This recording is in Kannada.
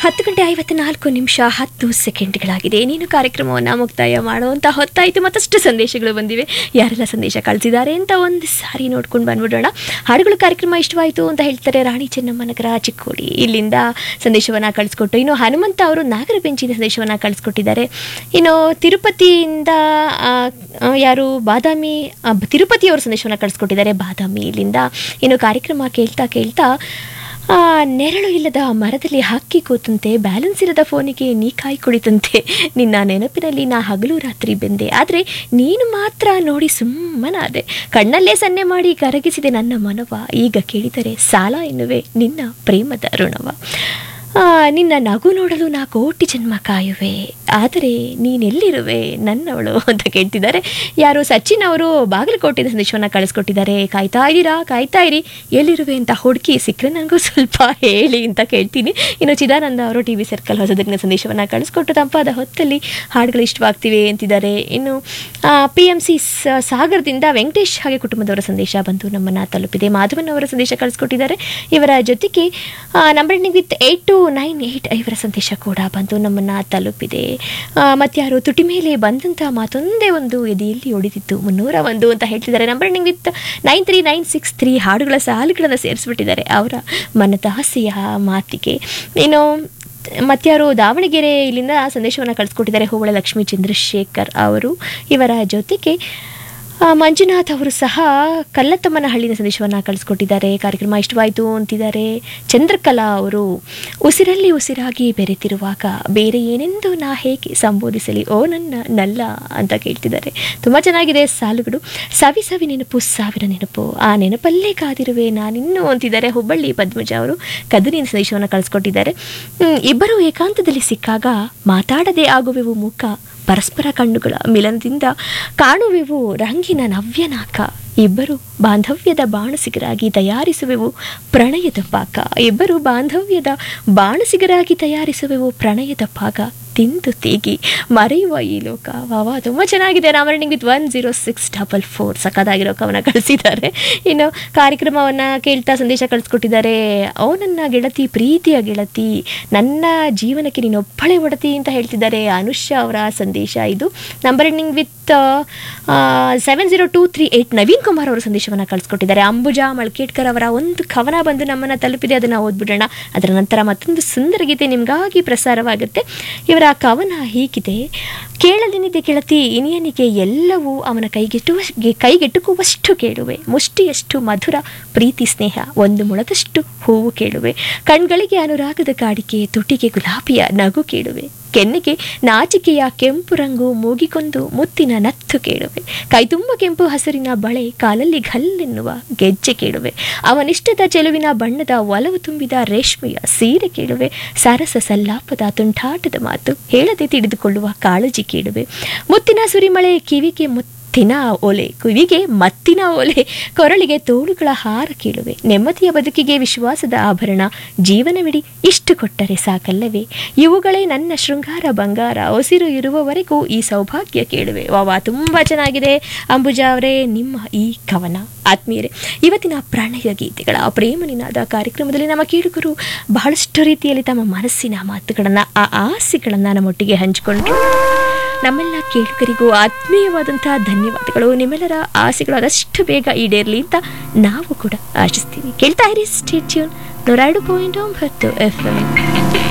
ಹತ್ತು ಗಂಟೆ ಐವತ್ನಾಲ್ಕು ನಿಮಿಷ ಹತ್ತು ಸೆಕೆಂಡ್ಗಳಾಗಿದೆ ನೀನು ಕಾರ್ಯಕ್ರಮವನ್ನು ಮುಕ್ತಾಯ ಮಾಡುವಂಥ ಹೊತ್ತಾಯಿತು ಮತ್ತಷ್ಟು ಸಂದೇಶಗಳು ಬಂದಿವೆ ಯಾರೆಲ್ಲ ಸಂದೇಶ ಕಳಿಸಿದ್ದಾರೆ ಅಂತ ಒಂದು ಸಾರಿ ನೋಡ್ಕೊಂಡು ಬಂದ್ಬಿಡೋಣ ಹಾಡುಗಳು ಕಾರ್ಯಕ್ರಮ ಇಷ್ಟವಾಯಿತು ಅಂತ ಹೇಳ್ತಾರೆ ರಾಣಿ ಚೆನ್ನಮ್ಮನಗರ ಚಿಕ್ಕೋಡಿ ಇಲ್ಲಿಂದ ಸಂದೇಶವನ್ನು ಕಳಿಸ್ಕೊಟ್ಟು ಇನ್ನು ಹನುಮಂತ ಅವರು ನಾಗರ ಬೆಂಚಿನ ಸಂದೇಶವನ್ನು ಕಳಿಸ್ಕೊಟ್ಟಿದ್ದಾರೆ ಇನ್ನು ತಿರುಪತಿಯಿಂದ ಆ, ಆ, ಯಾರು ಬಾದಾಮಿ ಆ, ತಿರುಪತಿಯವರು ಸಂದೇಶವನ್ನು ಕಳಿಸ್ಕೊಟ್ಟಿದ್ದಾರೆ ಬಾದಾಮಿ ಇಲ್ಲಿಂದ ಇನ್ನು ಕಾರ್ಯಕ್ರಮ ಕೇಳ್ತಾ ಕೇಳ್ತಾ ಆ, ನೆರಳು ಇಲ್ಲದ ಮರದಲ್ಲಿ ಹಕ್ಕಿ ಕೂತಂತೆ ಬ್ಯಾಲೆನ್ಸ್ ಇಲ್ಲದ ಫೋನಿಗೆ ನೀ ಕಾಯಿ ಕುಳಿತಂತೆ ನಿನ್ನ ನೆನಪಿನಲ್ಲಿ ನಾ ಹಗಲು ರಾತ್ರಿ ಬೆಂದೆ ಆದರೆ ನೀನು ಮಾತ್ರ ನೋಡಿ ಸುಮ್ಮನಾದೆ ಕಣ್ಣಲ್ಲೇ ಸನ್ನೆ ಮಾಡಿ ಕರಗಿಸಿದೆ ನನ್ನ ಮನವ ಈಗ ಕೇಳಿದರೆ ಸಾಲ ಎನ್ನುವೆ ನಿನ್ನ ಪ್ರೇಮದ ಋಣವ ಆ, ನಿನ್ನ ನಗು ನೋಡಲು ನಾ ಕೋಟಿ ಜನ್ಮ ಕಾಯುವೆ ಆದರೆ ನೀನೆಲ್ಲಿರುವೆ ನನ್ನವಳು ಅಂತ ಕೇಳ್ತಿದ್ದಾರೆ ಯಾರು ಸಚಿನ್ ಅವರು ಬಾಗಲಕೋಟೆಯ ಸಂದೇಶವನ್ನು ಕಳಿಸ್ಕೊಟ್ಟಿದ್ದಾರೆ ಕಾಯ್ತಾ ಇದ್ದೀರಾ ಕಾಯ್ತಾ ಇರಿ ಎಲ್ಲಿರುವೆ ಅಂತ ಹುಡುಕಿ ಸಿಕ್ಕರೆ ನನಗೂ ಸ್ವಲ್ಪ ಹೇಳಿ ಅಂತ ಕೇಳ್ತೀನಿ ಇನ್ನು ಚಿದಾನಂದ ಅವರು ಟಿ ವಿ ಸರ್ಕಲ್ ಹೊಸದರಿನ ಸಂದೇಶವನ್ನು ಕಳಿಸ್ಕೊಟ್ಟು ತಂಪಾದ ಹೊತ್ತಲ್ಲಿ ಹಾಡುಗಳು ಇಷ್ಟವಾಗ್ತಿವೆ ಅಂತಿದ್ದಾರೆ ಇನ್ನು ಪಿ ಎಂ ಸಿ ಸಾಗರದಿಂದ ವೆಂಕಟೇಶ್ ಹಾಗೆ ಕುಟುಂಬದವರ ಸಂದೇಶ ಬಂದು ನಮ್ಮನ್ನು ತಲುಪಿದೆ ಮಾಧವನ್ ಅವರ ಸಂದೇಶ ಕಳಿಸ್ಕೊಟ್ಟಿದ್ದಾರೆ ಇವರ ಜೊತೆಗೆ number with eight two nine eight ಇವರ ಸಂದೇಶ ಕೂಡ ಬಂದು ನಮ್ಮನ್ನು ತಲುಪಿದೆ ಆ, ಮತ್ಯಾರು ತುಟಿ ಮೇಲೆ ಬಂದಂಥ ಮಾತೊಂದೇ ಒಂದು ಎದೆಯಲ್ಲಿ ಹೊಡಿತಿತ್ತು ಮುನ್ನೂರ ಒಂದು ಅಂತ ಹೇಳ್ತಿದ್ದಾರೆ number with nine three nine six three ಹಾಡುಗಳ ಸಾಲುಗಳನ್ನು ಸೇರಿಸ್ಬಿಟ್ಟಿದ್ದಾರೆ ಅವರ ಮನದಾಸೆಯ ಮಾತಿಗೆ ಇನ್ನು ಮತ್ಯಾರು ದಾವಣಗೆರೆ ಇಲ್ಲಿಂದ ಸಂದೇಶವನ್ನು ಕಳಿಸ್ಕೊಟ್ಟಿದ್ದಾರೆ ಹೂವಳ ಲಕ್ಷ್ಮೀ ಚಂದ್ರಶೇಖರ್ ಅವರು ಇವರ ಜೊತೆಗೆ ಆ, ಮಂಜುನಾಥ್ ಅವರು ಸಹ ಕಲ್ಲತ್ತಮ್ಮನ ಹಳ್ಳಿನ ಸಂದೇಶವನ್ನು ಕಳಿಸ್ಕೊಟ್ಟಿದ್ದಾರೆ ಕಾರ್ಯಕ್ರಮ ಇಷ್ಟವಾಯಿತು ಅಂತಿದ್ದಾರೆ ಚಂದ್ರಕಲಾ ಅವರು ಉಸಿರಲ್ಲಿ ಉಸಿರಾಗಿ ಬೆರೆತಿರುವಾಗ ಬೇರೆ ಏನೆಂದು ನಾ ಹೇಗೆ ಸಂಬೋಧಿಸಲಿ ಓ ನನ್ನ ನಲ್ಲ ಅಂತ ಕೇಳ್ತಿದ್ದಾರೆ ತುಂಬ ಚೆನ್ನಾಗಿದೆ ಸಾಲುಗಳು ಸವಿ ಸವಿ ನೆನಪು ಸಾವಿರ ನೆನಪು ಆ ನೆನಪಲ್ಲೇ ಕಾದಿರುವೆ ನಾನಿನ್ನು ಅಂತಿದ್ದಾರೆ ಹುಬ್ಬಳ್ಳಿ ಪದ್ಮಜ ಅವರು ಕದರಿನ ಸಂದೇಶವನ್ನು ಕಳಿಸ್ಕೊಟ್ಟಿದ್ದಾರೆ ಹ್ಮ್, ಇಬ್ಬರು ಏಕಾಂತದಲ್ಲಿ ಸಿಕ್ಕಾಗ ಮಾತಾಡದೆ ಆಗುವೆವು ಮುಖ ಪರಸ್ಪರ ಕಣ್ಣುಗಳ ಮಿಲನದಿಂದ ಕಾಣುವೆವು ರಂಗಿನ ನವ್ಯನಾಕ ಇಬ್ಬರು ಬಾಂಧವ್ಯದ ಬಾಣಸಿಗರಾಗಿ ತಯಾರಿಸುವೆವು ಪ್ರಣಯದ ಪಾಕ ಇಬ್ಬರು ಬಾಂಧವ್ಯದ ಬಾಣಸಿಗರಾಗಿ ತಯಾರಿಸುವೆವು ಪ್ರಣಯದ ಪಾಕ ತಿಂದು ತೇಗಿ ಮರೆಯುವ ಈ ಲೋಕ ವಾವ ತುಂಬ ಚೆನ್ನಾಗಿದೆ ರಾಮರಣಿಂಗ್ with one zero six double four ಸಕ್ಕದಾಗಿರೋ ಕವನ ಕಳಿಸಿದ್ದಾರೆ ಇನ್ನು ಕಾರ್ಯಕ್ರಮವನ್ನು ಕೇಳ್ತಾ ಸಂದೇಶ ಕಳಿಸ್ಕೊಟ್ಟಿದ್ದಾರೆ ಓ ನನ್ನ ಗೆಳತಿ ಪ್ರೀತಿಯ ಗೆಳತಿ ನನ್ನ ಜೀವನಕ್ಕೆ ನೀನು ಒಬ್ಬಳೆ ಒಡತಿ ಅಂತ ಹೇಳ್ತಿದ್ದಾರೆ ಅನುಷಾ ಅವರ ಸಂದೇಶ ಇದು number ending with seven zero two three eight Naveen Kumar ಅವರ ಸಂದೇಶವನ್ನು ಕಳಿಸ್ಕೊಟ್ಟಿದ್ದಾರೆ ಅಂಬುಜಾ ಮಳ್ಕೇಟ್ಕರ್ ಅವರ ಒಂದು ಕವನ ಬಂದು ನಮ್ಮನ್ನು ತಲುಪಿದೆ ಅದನ್ನು ಓದ್ಬಿಡೋಣ ಅದರ ನಂತರ ಮತ್ತೊಂದು ಸುಂದರ ಗೀತೆ ನಿಮಗಾಗಿ ಪ್ರಸಾರವಾಗುತ್ತೆ ಇವರ ಕವನ ಹೀಗಿದೆ ಕೇಳಲೆನಿದೆ ಗೆಳತಿ ಇನಿಯನಿಗೆ ಎಲ್ಲವೂ ಅವನ ಕೈಗೆಟುವ ಕೈಗೆಟುಕುವಷ್ಟು ಕೇಳುವೆ ಮುಷ್ಟಿಯಷ್ಟು ಮಧುರ ಪ್ರೀತಿ ಸ್ನೇಹ ಒಂದು ಮುಳದಷ್ಟು ಹೂವು ಕೇಳುವೆ ಕಣ್ಗಳಿಗೆ ಅನುರಾಗದ ಕಾಡಿಕೆ ತುಟಿಗೆ ಗುಲಾಬಿಯ ನಗು ಕೇಳುವೆ ಕೆನ್ನೆಗೆ ನಾಚಿಕೆಯ ಕೆಂಪು ರಂಗು ಮೂಗಿಕೊಂದು ಮುತ್ತಿನ ನತ್ತು ಕೇಳುವೆ ಕೈತುಂಬ ಕೆಂಪು ಹಸಿರಿನ ಬಳೆ ಕಾಲಲ್ಲಿ ಘಲ್ಲೆನ್ನುವ ಗೆಜ್ಜೆ ಕೇಳುವೆ ಅವನಿಷ್ಟದ ಚೆಲುವಿನ ಬಣ್ಣದ ಒಲವು ತುಂಬಿದ ರೇಷ್ಮೆಯ ಸೀರೆ ಕೇಳುವೆ ಸರಸ ಸಲ್ಲಾಪದ ತುಂಟಾಟದ ಮಾತು ಹೇಳದೆ ತಿಳಿದುಕೊಳ್ಳುವ ಕಾಳಜಿ ಕೇಳುವೆ ಮುತ್ತಿನ ಸುರಿಮಳೆ ಕಿವಿಗೆ ಮುತ್ತಿನ ಓಲೆ ಕಿವಿಗೆ ಮತ್ತಿನ ಓಲೆ ಕೊರಳಿಗೆ ತೋಳುಗಳ ಹಾರ ಕೇಳುವೆ ನೆಮ್ಮದಿಯ ಬದುಕಿಗೆ ವಿಶ್ವಾಸದ ಆಭರಣ ಜೀವನವಿಡಿ ಇಷ್ಟು ಕೊಟ್ಟರೆ ಸಾಕಲ್ಲವೇ ಇವುಗಳೇ ನನ್ನ ಶೃಂಗಾರ ಬಂಗಾರ ಉಸಿರು ಇರುವವರೆಗೂ ಈ ಸೌಭಾಗ್ಯ ಕೇಳುವೆ ವಾವಾ ತುಂಬ ಚೆನ್ನಾಗಿದೆ ಅಂಬುಜಾ ಅವರೇ ನಿಮ್ಮ ಈ ಕವನ ಆತ್ಮೀಯರೇ ಇವತ್ತಿನ ಪ್ರಣಯ ಗೀತೆಗಳ ಪ್ರೇಮ ನಿನಾದ ಕಾರ್ಯಕ್ರಮದಲ್ಲಿ ನಮ್ಮ ಕೇಳುಗರು ಬಹಳಷ್ಟು ರೀತಿಯಲ್ಲಿ ತಮ್ಮ ಮನಸ್ಸಿನ ಮಾತುಗಳನ್ನು ಆ ಆಸೆಗಳನ್ನು ನಮ್ಮೊಟ್ಟಿಗೆ ಹಂಚಿಕೊಂಡ್ರು ನಮ್ಮೆಲ್ಲ ಕೇಳುಗರಿಗೂ ಆತ್ಮೀಯವಾದಂತಹ ಧನ್ಯವಾದಗಳು ನಿಮ್ಮೆಲ್ಲರ ಆಸೆಗಳು ಆದಷ್ಟು ಬೇಗ ಈಡೇರಲಿ ಅಂತ ನಾವು ಕೂಡ ಆಶಿಸ್ತೀವಿ ಕೇಳ್ತಾ ಇರಿ ಸ್ಟೇಟ್ಯೂನ್ ನೂರ ಎರಡು ಪಾಯಿಂಟ್ ಒಂಬತ್ತು ಎಫ್ ಎಂ